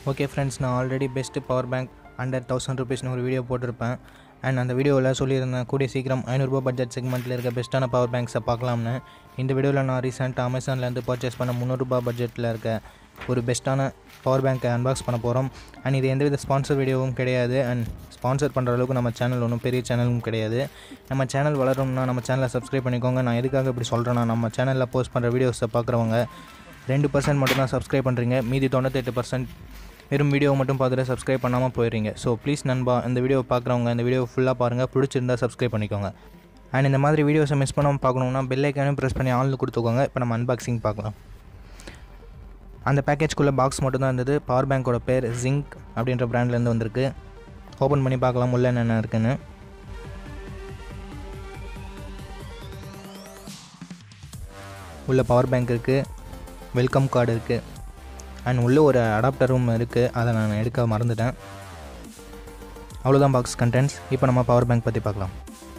okay friends நான் already best power bank under thousand ருபீஸ்னு ஒரு வீடியோ போட்டிருப்பேன் அண்ட் அந்த வீடியோவில் சொல்லியிருந்தேன் கூடிய சீக்கிரம் ஐநூறுரூபா பட்ஜெட் செக்மெண்ட்டில் இருக்க பெஸ்ட்டான பவர் பேங்க்ஸை பார்க்கலாம்னு இந்த வீடியோவில் நான் ரீசெண்டாக அமேசான்லேருந்து பர்ச்சேஸ் பண்ண முந்நூறுரூபா பட்ஜெட்டில் இருக்க ஒரு பெஸ்ட்டான பவர் பேங்க்கை அன்பாக்ஸ் பண்ண போகிறோம் அண்ட் இது எந்தவித ஸ்பான்சர் வீடியோவும் கிடையாது அண்ட் ஸ்பான்சர் பண்ணுற அளவுக்கு நம்ம சேனல் ஒன்றும் பெரிய சேனலும் கிடையாது நம்ம சேனல் வளரணும்னா நம்ம சேனலை சப்ஸ்கிரைப் பண்ணிக்கோங்க நான் எதுக்காக இப்படி சொல்கிறேன்னா நம்ம சேனலில் போஸ்ட் பண்ணுற வீடியோஸை பார்க்குறவங்க ரெண்டு பர்சன்ட் மட்டும் தான் சப்ஸ்கிரைப் பண்ணுறீங்க மீதி தொண்ணூத்தெட்டு பர்சன்ட் வெறும் வீடியோ மட்டும் பார்த்துட்டு சப்ஸ்கிரைப் பண்ணாமல் போயிடுறீங்க ஸோ ப்ளீஸ் நண்பா இந்த வீடியோ பார்க்குறவங்க இந்த வீடியோ ஃபுல்லாக பாருங்கள் பிடிச்சிருந்தா சப்ஸ்கிரைப் பண்ணிக்கோங்க அண்ட் இந்த மாதிரி வீடியோஸை மிஸ் பண்ணாமல் பார்க்கணுன்னா பெல் ஐக்கானும் ப்ரெஸ் பண்ணி ஆன்ல கொடுத்துக்கோங்க இப்போ நம்ம அன்பாக்சிங் பார்க்கலாம் அந்த பேக்கேஜ்குள்ளே பாக்ஸ் மட்டும் தான் இருந்தது பவர் பேங்க்கோட பேர் ஜிங்க் அப்படின்ற பிராண்ட்லேருந்து வந்திருக்கு ஓப்பன் பண்ணி பார்க்கலாம் உள்ள என்னென்ன இருக்குன்னு உள்ள பவர் பேங்க் இருக்குது வெல்கம் கார்டு இருக்குது அண்ட் உள்ளே ஒரு அடாப்டரும் இருக்குது அதை நான் எடுக்க மறந்துட்டேன் அவ்வளோதான் பாக்ஸ் கண்டென்ட்ஸ் இப்போ நம்ம பவர் பேங்க் பற்றி பார்க்கலாம்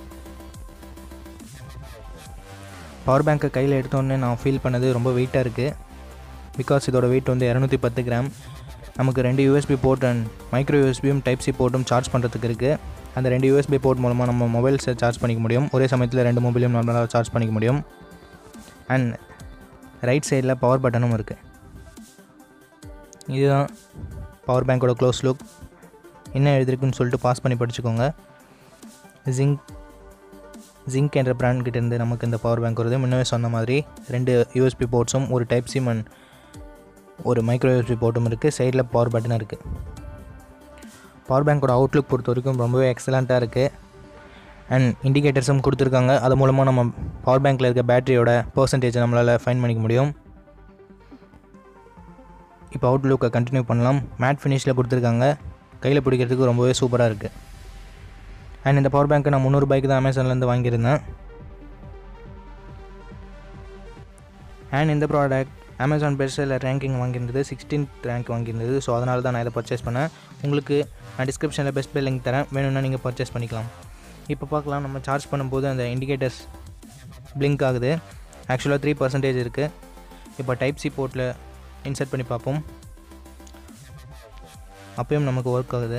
பவர் பேங்க்கை கையில் எடுத்தோடனே நான் ஃபீல் பண்ணது ரொம்ப வெயிட்டாக இருக்குது பிகாஸ் இதோட வெயிட் வந்து இரநூத்தி பத்து கிராம் நமக்கு ரெண்டு யூஎஸ்பி போர்ட் அண்ட் மைக்ரோ யூஎஸ்பியும் டைப் சி போர்ட்டும் சார்ஜ் பண்ணுறதுக்கு இருக்குது அந்த ரெண்டு யூஎஸ்பி போர்ட் மூலமாக நம்ம மொபைல்ஸை சார்ஜ் பண்ணிக்க முடியும் ஒரே சமயத்தில் ரெண்டு மொபைலையும் நம்மளால் சார்ஜ் பண்ணிக்க முடியும் அண்ட் ரைட் சைடில் பவர் பட்டனும் இருக்குது இதுதான் பவர் பேங்க்கோட க்ளோஸ் லுக் என்ன எழுதிருக்குன்னு சொல்லிட்டு பாஸ் பண்ணி படிச்சுக்கோங்க ஜிங்க் ஜிங்க் என்ற பிராண்ட் கிட்டேருந்து நமக்கு இந்த பவர் பேங்க் வருது முன்னவே சொன்ன மாதிரி ரெண்டு யூஎஸ்பி போர்ட்ஸும் ஒரு டைப் சிம் அண்ட் ஒரு மைக்ரோ யூஎஸ்பி போர்ட்டும் இருக்குது சைடில் பவர் பட்டனும் இருக்குது பவர் பேங்க்கோட அவுட்லுக் பொறுத்த வரைக்கும் ரொம்பவே எக்ஸலண்ட்டாக இருக்குது அண்ட் இண்டிகேட்டர்ஸும் கொடுத்துருக்காங்க அது மூலமாக நம்ம பவர் பேங்க்கில் இருக்க பேட்டரியோட பர்சன்டேஜை நம்மளால் ஃபைன் பண்ணிக்க முடியும் இப்போ அவுட்லுக்கை கண்டினியூ பண்ணலாம் மேட் ஃபினிஷில் கொடுத்துருக்காங்க கையில் பிடிக்கிறதுக்கு ரொம்பவே சூப்பராக இருக்குது அண்ட் இந்த பவர் பேங்க்கை நான் முந்நூறுபாய்க்கு தான் அமேசான்லேருந்து வாங்கியிருந்தேன் அண்ட் இந்த ப்ராடக்ட் அமேசான் பெஸ்ட்டில் ரேங்கிங் வாங்கியிருந்தது சிக்ஸ்டீன்த் ரேங்க் வாங்கியிருந்தது ஸோ அதனால தான் நான் இதை பர்ச்சேஸ் பண்ணேன் உங்களுக்கு நான் டிஸ்கிரிப்ஷனில் பெஸ்ட் பே லிங்க் தரேன் வேணும்னா நீங்கள் பர்ச்சேஸ் பண்ணிக்கலாம் இப்போ பார்க்கலாம் நம்ம சார்ஜ் பண்ணும்போது அந்த இண்டிகேட்டர்ஸ் பிளிங்க் ஆகுது ஆக்சுவலாக த்ரீ பர்சன்டேஜ் இருக்குது இப்போ டைப் சி போர்ட்டில் இன்சர்ட் பண்ணி பார்ப்போம் அப்பயும் நமக்கு ஒர்க் ஆகுது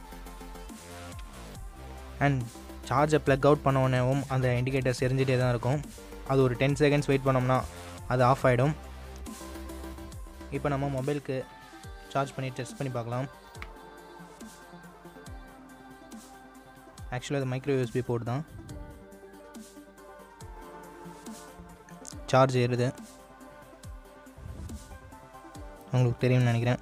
அண்ட் சார்ஜை ப்ளக் அவுட் பண்ண உடனேவும் அந்த இண்டிகேட்டர்ஸ் எரிஞ்சிட்டே தான் இருக்கும் அது ஒரு டென் செகண்ட்ஸ் வெயிட் பண்ணோம்னா அது ஆஃப் ஆகிடும் இப்போ நம்ம மொபைலுக்கு சார்ஜ் பண்ணி டெஸ்ட் பண்ணி பார்க்கலாம் ஆக்சுவலாக அது மைக்ரோ யூஎஸ்பி போர்ட் தான் சார்ஜ் ஏறுது உங்களுக்கு தெரியும்னு நினைக்கிறேன்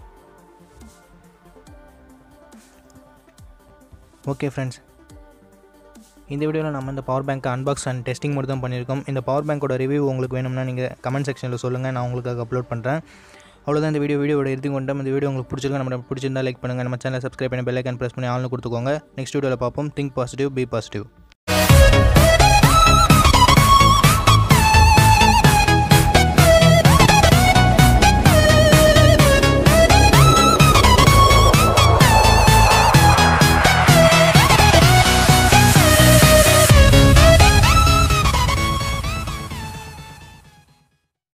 ஓகே ஃப்ரெண்ட்ஸ் இந்த வீடியோவில் நம்ம இந்த பவர் பேங்க்கை அன்பாக்ஸ் அண்ட் டெஸ்டிங் மட்டும் தான் பண்ணியிருக்கோம் இந்த பவர் பேங்க்கோட ரிவ்யூ உங்களுக்கு வேணும்னா நீங்கள் கமெண்ட் செக்ஷனில் சொல்லுங்கள் நான் உங்களுக்காக அப்லோட் பண்ணுறேன் அவ்வளோதான் இந்த வீடியோ வீடியோட இறுதி கொண்டோம் இந்த வீடியோ உங்களுக்கு பிடிச்சிருக்கா நம்ம பிடிச்சிருந்தா லைக் பண்ணுங்கள் நம்ம சேனலை சப்ஸ்கிரைப் பண்ணி பெல் ஐக்கன் ப்ரெஸ் பண்ணி ஆள்னு கொடுத்துக்கோங்க நெக்ஸ்ட் வீடியோவில் பார்ப்போம் திங்க் பாசிட்டிவ் பி பாசிட்டிவ்